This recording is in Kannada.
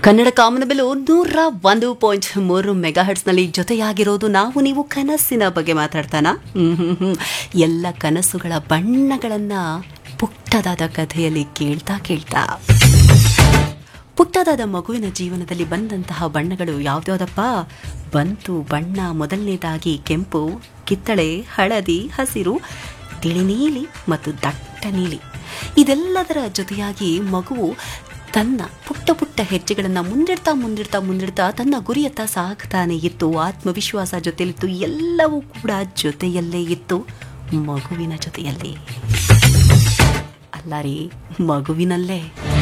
ಕನ್ನಡ ಕಾಮನಬಿಲು ನೂರ ಒಂದು ಪಾಯಿಂಟ್ ಮೂರು ಮೆಗಾ ಹರ್ಟ್ಸ್ನಲ್ಲಿ ಜೊತೆಯಾಗಿರೋದು ನಾವು ನೀವು ಕನಸಿನ ಬಗ್ಗೆ ಮಾತಾಡ್ತಾನ ಹ್ಮ್, ಹ್ಮ್, ಹ್ಮ್. ಎಲ್ಲ ಕನಸುಗಳ ಬಣ್ಣಗಳನ್ನ ಪುಟ್ಟದಾದ ಕಥೆಯಲ್ಲಿ ಕೇಳ್ತಾ ಕೇಳ್ತಾ ಪುಟ್ಟದಾದ ಮಗುವಿನ ಜೀವನದಲ್ಲಿ ಬಂದಂತಹ ಬಣ್ಣಗಳು ಯಾವ್ದ್ಯಾವ್ದಪ್ಪ ಬಂತು ಬಣ್ಣ ಮೊದಲನೇದಾಗಿ ಕೆಂಪು ಕಿತ್ತಳೆ ಹಳದಿ ಹಸಿರು ತಿಳಿ ನೀಲಿ ಮತ್ತು ದಟ್ಟ ನೀಲಿ ಇದೆಲ್ಲದರ ಜೊತೆಯಾಗಿ ಮಗುವು ತನ್ನ ಪುಟ್ಟ ಪುಟ್ಟ ಹೆಜ್ಜೆಗಳನ್ನು ಮುಂದಿಡ್ತಾ ಮುಂದಿಡ್ತಾ ಮುಂದಿಡ್ತಾ ತನ್ನ ಗುರಿಯತ್ತ ಸಾಗ್ತಾನೆ ಇತ್ತು ಆತ್ಮವಿಶ್ವಾಸ ಜೊತೆಲಿತ್ತು ಎಲ್ಲವೂ ಕೂಡ ಜೊತೆಯಲ್ಲೇ ಇತ್ತು ಮಗುವಿನ ಜೊತೆಯಲ್ಲಿ ಅಲ್ಲ ರೀ ಮಗುವಿನಲ್ಲೇ